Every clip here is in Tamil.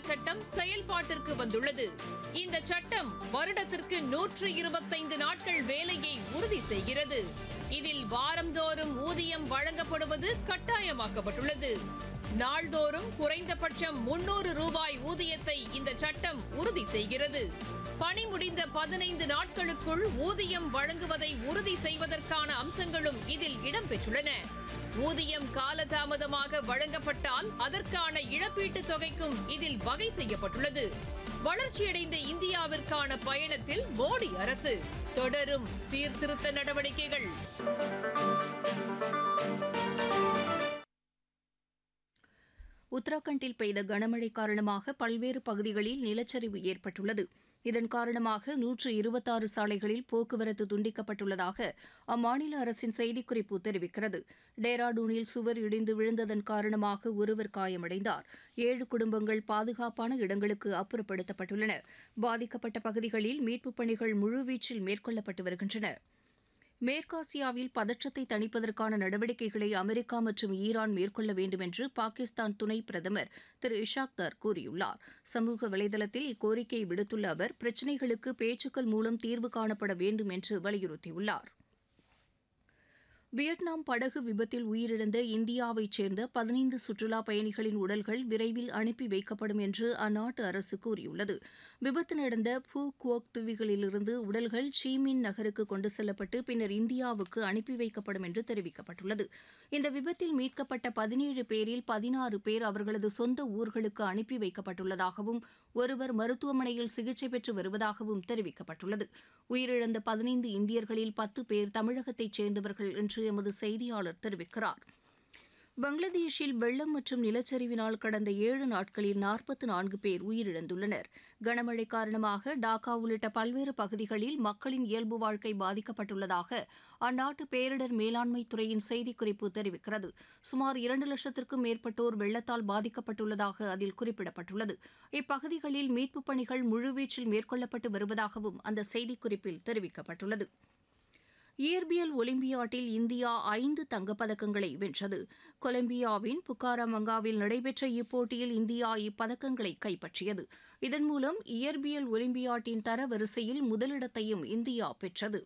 சட்டம் செயல்பாட்டிற்கு வந்துள்ளது இந்த சட்டம் வருடத்திற்கு நூற்று இருபத்தைந்து நாட்கள் வேலையை உறுதி செய்கிறது இதில் வாரந்தோறும் ஊதியம் வழங்கப்படுவது கட்டாயமாக்கப்பட்டுள்ளது நாள்தோறும் குறைந்தபட்சம் முன்னூறு ரூபாய் ஊதியத்தை இந்த சட்டம் உறுதி செய்கிறது பணி முடிந்த பதினைந்து நாட்களுக்குள் ஊதியம் வழங்குவதை உறுதி செய்வதற்கான அம்சங்களும் இதில் இடம்பெற்றுள்ளன ஊதியம் காலதாமதமாக வழங்கப்பட்டால் அதற்கான இழப்பீட்டுத் தொகைக்கும் இதில் வகை செய்யப்பட்டுள்ளது வளர்ச்சியடைந்த இந்தியாவிற்கான பயணத்தில் மோடி அரசு தொடரும் சீர்திருத்த நடவடிக்கைகள் உத்தரகாண்டில் பெய்த கனமழை காரணமாக பல்வேறு பகுதிகளில் நிலச்சரிவு ஏற்பட்டுள்ளது இதன் காரணமாக நூற்று இருபத்தாறு சாலைகளில் போக்குவரத்து துண்டிக்கப்பட்டுள்ளதாக அம்மாநில அரசின் செய்திக்குறிப்பு தெரிவிக்கிறது டேராடூனில் சுவர் இடிந்து விழுந்ததன் காரணமாக ஒருவர் காயமடைந்தார் ஏழு குடும்பங்கள் பாதுகாப்பான இடங்களுக்கு அப்புறப்படுத்தப்பட்டுள்ளன பாதிக்கப்பட்ட பகுதிகளில் மீட்புப் பணிகள் முழுவீச்சில் மேற்கொள்ளப்பட்டு வருகின்றன மேற்காசியாவில் பதற்றத்தை தணிப்பதற்கான நடவடிக்கைகளை அமெரிக்கா மற்றும் ஈரான் மேற்கொள்ள வேண்டும் என்று பாகிஸ்தான் துணை பிரதமர் திரு இஷாக் தர் கூறியுள்ளார் சமூக வலைதளத்தில் இக்கோரிக்கையை விடுத்துள்ள அவர் பிரச்சினைகளுக்கு பேச்சுக்கள் மூலம் தீர்வு காணப்பட வேண்டும் என்று வலியுறுத்தியுள்ளார் வியட்நாம் படகு விபத்தில் உயிரிழந்த இந்தியாவைச் சேர்ந்த பதினைந்து சுற்றுலா பயணிகளின் உடல்கள் விரைவில் அனுப்பி வைக்கப்படும் என்று அந்நாட்டு அரசு கூறியுள்ளது விபத்து நடந்த பூ குவோக் துவிகளிலிருந்து உடல்கள் சீமின் நகருக்கு கொண்டு செல்லப்பட்டு பின்னர் இந்தியாவுக்கு அனுப்பி வைக்கப்படும் என்று தெரிவிக்கப்பட்டுள்ளது இந்த விபத்தில் மீட்கப்பட்ட பதினேழு பேரில் பதினாறு பேர் அவர்களது சொந்த ஊர்களுக்கு அனுப்பி வைக்கப்பட்டுள்ளதாகவும் ஒருவர் மருத்துவமனையில் சிகிச்சை பெற்று வருவதாகவும் தெரிவிக்கப்பட்டுள்ளது உயிரிழந்த பதினைந்து இந்தியர்களில் பத்து பேர் தமிழகத்தைச் சேர்ந்தவர்கள் என்று எமது செய்தியாளர் தெரிவிக்கிறார் பங்களாதேஷில் வெள்ளம் மற்றும் நிலச்சரிவினால் கடந்த ஏழு நாட்களில் நாற்பத்து நான்கு பேர் உயிரிழந்துள்ளனர் கனமழை காரணமாக டாக்கா உள்ளிட்ட பல்வேறு பகுதிகளில் மக்களின் இயல்பு வாழ்க்கை பாதிக்கப்பட்டுள்ளதாக அந்நாட்டு பேரிடர் மேலாண்மை துறையின் செய்திக்குறிப்பு தெரிவிக்கிறது சுமார் இரண்டு லட்சத்திற்கும் மேற்பட்டோர் வெள்ளத்தால் பாதிக்கப்பட்டுள்ளதாக அதில் குறிப்பிடப்பட்டுள்ளது இப்பகுதிகளில் மீட்புப் பணிகள் முழுவீச்சில் மேற்கொள்ளப்பட்டு வருவதாகவும் அந்த செய்திக்குறிப்பில் தெரிவிக்கப்பட்டுள்ளது இயற்பியல் ஒலிம்பியாட்டில் இந்தியா ஐந்து தங்கப்பதக்கங்களை வென்றது கொலம்பியாவின் புக்காரமங்காவில் நடைபெற்ற இப்போட்டியில் இந்தியா இப்பதக்கங்களை கைப்பற்றியது இதன் மூலம் இயற்பியல் ஒலிம்பியாட்டின் தரவரிசையில் முதலிடத்தையும் இந்தியா பெற்றது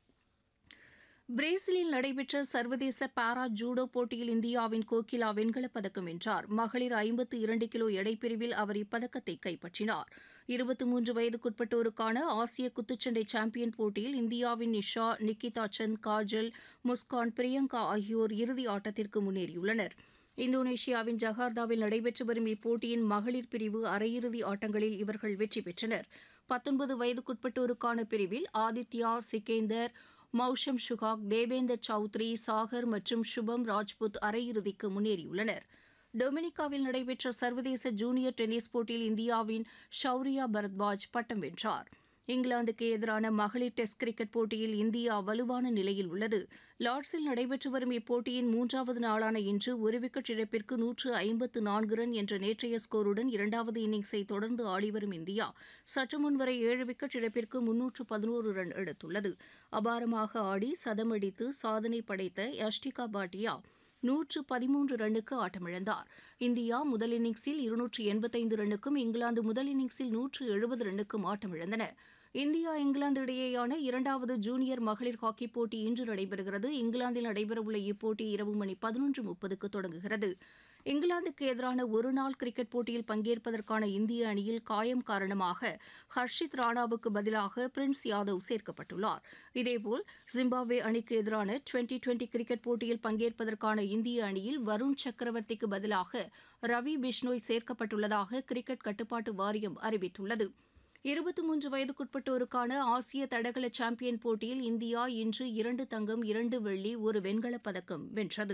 பிரேசிலில் நடைபெற்ற சர்வதேச பாரா ஜூடோ போட்டியில் இந்தியாவின் கோகிலா வெண்கலப் பதக்கம் வென்றார் மகளிர் ஐம்பத்து இரண்டு கிலோ எடைப்பிரிவில் அவர் இப்பதக்கத்தை கைப்பற்றினார் இருபத்தி மூன்று வயதுக்குட்பட்டோருக்கான ஆசிய குத்துச்சண்டை சாம்பியன் போட்டியில் இந்தியாவின் நிஷா நிக்கிதா சந்த் காஜல் முஸ்கான் பிரியங்கா ஆகியோர் இறுதி ஆட்டத்திற்கு முன்னேறியுள்ளனர் இந்தோனேஷியாவின் ஜகார்த்தாவில் நடைபெற்று வரும் இப்போட்டியின் மகளிர் பிரிவு அரையிறுதி ஆட்டங்களில் இவர்கள் வெற்றி பெற்றனர் பத்தொன்பது வயதுக்குட்பட்டோருக்கான பிரிவில் ஆதித்யா சிகேந்தர் மௌஷம் சுகாக் தேவேந்தர் சௌத்ரி சாகர் மற்றும் சுபம் ராஜ்புத் அரையிறுதிக்கு முன்னேறியுள்ளனர் டொமினிகாவில் நடைபெற்ற சர்வதேச ஜூனியர் டென்னிஸ் போட்டியில் இந்தியாவின் ஷௌரியா பரத்வாஜ் பட்டம் வென்றார் இங்கிலாந்துக்கு எதிரான மகளிர் டெஸ்ட் கிரிக்கெட் போட்டியில் இந்தியா வலுவான நிலையில் உள்ளது லார்ட்ஸில் நடைபெற்று வரும் இப்போட்டியின் மூன்றாவது நாளான இன்று ஒரு விக்கெட் இழப்பிற்கு நூற்று ஐம்பத்து நான்கு ரன் என்ற நேற்றைய ஸ்கோருடன் இரண்டாவது இன்னிங்ஸை தொடர்ந்து ஆடிவரும் இந்தியா சற்று முன் வரை ஏழு விக்கெட் இழப்பிற்கு முன்னூற்று பதினோரு ரன் எடுத்துள்ளது அபாரமாக ஆடி சதமடித்து சாதனை படைத்த யஷ்டிகா பாட்டியா நூற்று பதிமூன்று ரன்னுக்கு ஆட்டமிழந்தார் இந்தியா முதல் இன்னிங்ஸில் இருநூற்று எண்பத்தைந்து ரன்னுக்கும் இங்கிலாந்து முதல் இன்னிங்ஸில் நூற்று எழுபது ரன்னுக்கும் ஆட்டமிழந்தன இந்தியா இங்கிலாந்து இடையேயான இரண்டாவது ஜூனியர் மகளிர் ஹாக்கி போட்டி இன்று நடைபெறுகிறது இங்கிலாந்தில் நடைபெறவுள்ள இப்போட்டி இரவு மணி பதினொன்று முப்பதுக்கு தொடங்குகிறது இங்கிலாந்துக்கு எதிரான ஒருநாள் கிரிக்கெட் போட்டியில் பங்கேற்பதற்கான இந்திய அணியில் காயம் காரணமாக ஹர்ஷித் ராணாவுக்கு பதிலாக பிரின்ஸ் யாதவ் சேர்க்கப்பட்டுள்ளார் இதேபோல் ஜிம்பாப்வே அணிக்கு எதிரான டுவெண்டி டுவெண்டி கிரிக்கெட் போட்டியில் பங்கேற்பதற்கான இந்திய அணியில் வருண் சக்கரவர்த்திக்கு பதிலாக ரவி பிஷ்னோய் சேர்க்கப்பட்டுள்ளதாக கிரிக்கெட் கட்டுப்பாட்டு வாரியம் அறிவித்துள்ளது இருபத்தி மூன்று வயதுக்குட்பட்டோருக்கான ஆசிய தடகள சாம்பியன் போட்டியில் இந்தியா இன்று இரண்டு தங்கம் இரண்டு வெள்ளி ஒரு வெண்கலப் பதக்கம் வென்றது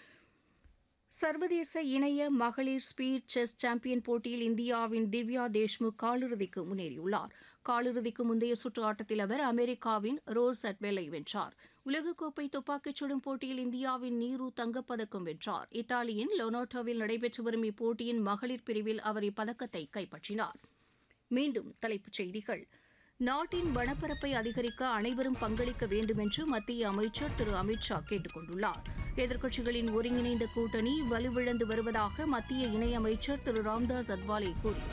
சர்வதேச இணைய மகளிர் ஸ்பீட் செஸ் சாம்பியன் போட்டியில் இந்தியாவின் திவ்யா தேஷ்முக் காலிறுதிக்கு முன்னேறியுள்ளார் காலிறுதிக்கு முந்தைய சுற்று ஆட்டத்தில் அவர் அமெரிக்காவின் ரோஸ் அட்வெலை வென்றார் உலகக்கோப்பை துப்பாக்கிச் சுடும் போட்டியில் இந்தியாவின் நீரு தங்கப்பதக்கம் வென்றார் இத்தாலியின் லொனோட்டோவில் நடைபெற்று வரும் இப்போட்டியின் மகளிர் பிரிவில் அவர் இப்பதக்கத்தை கைப்பற்றினார் மீண்டும் தலைப்புச் செய்திகள் நாட்டின் வனப்பரப்பை அதிகரிக்க அனைவரும் பங்களிக்க வேண்டும் என்று மத்திய அமைச்சர் திரு அமித்ஷா கேட்டுக் கொண்டுள்ளார் எதிர்க்கட்சிகளின் ஒருங்கிணைந்த கூட்டணி வலுவிழந்து வருவதாக மத்திய இணையமைச்சர் திரு ராம்தாஸ் அத்வாலே கூறியுள்ளார்